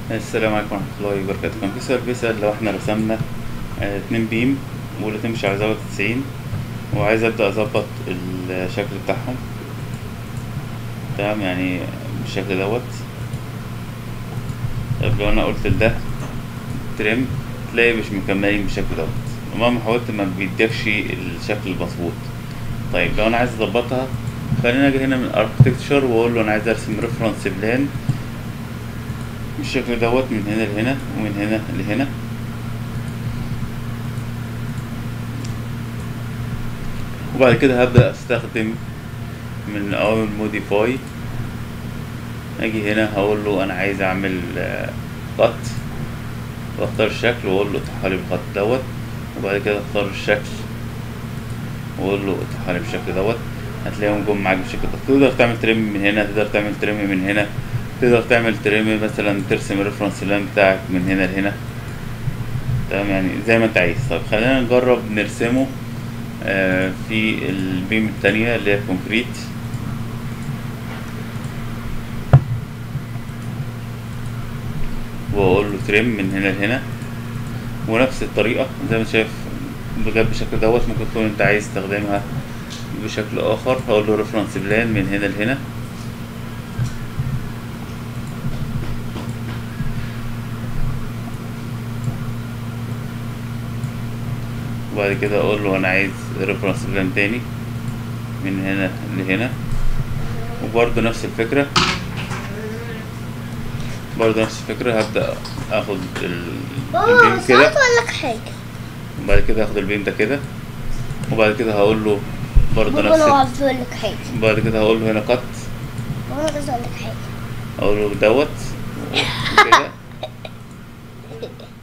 السلام عليكم ورحمة الله وبركاته كان في سؤال بيسأل لو احنا رسمنا آه، اتنين بيم والاتنين مش على زاوية تسعين وعايز أبدأ أظبط الشكل بتاعهم تمام يعني بالشكل دوت طيب لو أنا قلت لده ترم تلاقي مش مكملين بالشكل دوت ومهما حاولت ما بيديكش الشكل المظبوط طيب لو أنا عايز أظبطها خلينا أجي هنا من architecture وأقول له أنا عايز أرسم reference بلان بالشكل دوت من هنا لهنا ومن هنا لهنا وبعد كده هبدأ أستخدم من أول موديفاي أجي هنا هقول له أنا عايز أعمل قط واختار الشكل وأقول له اقطعها لي بالخط دوت وبعد كده اختار الشكل وأقول له اقطعها لي بالشكل دوت هتلاقيهم جم معاك بالشكل ده تقدر تعمل ترم من هنا تقدر تعمل ترم من هنا تقدر تعمل ترم مثلا ترسم الريفرنس لان بتاعك من هنا لهنا تمام يعني زي ما انت عايز طيب خلينا نجرب نرسمه آه في البيم التانية اللي هي كونكريت واقول له ترم من هنا لهنا ونفس الطريقة زي ما شايف بجد بالشكل دوت ممكن تكون انت عايز تستخدمها بشكل اخر هقول له ريفرنس بلان من هنا لهنا وبعد كده اقول له انا عايز ريفرنس بلان تاني من هنا لهنا وبرضه نفس الفكرة برضه نفس الفكرة هبدأ اخد ال- بابا البيم بس كده عايز اقول لك حاجة وبعد كده هاخد البيم ده كده وبعد كده هقول له برضه بابا انا نفس عايز اقول لك حاجة بعد كده هقول له هنا قط بابا انا عايز اقول لك حاجة اقول له دوت كده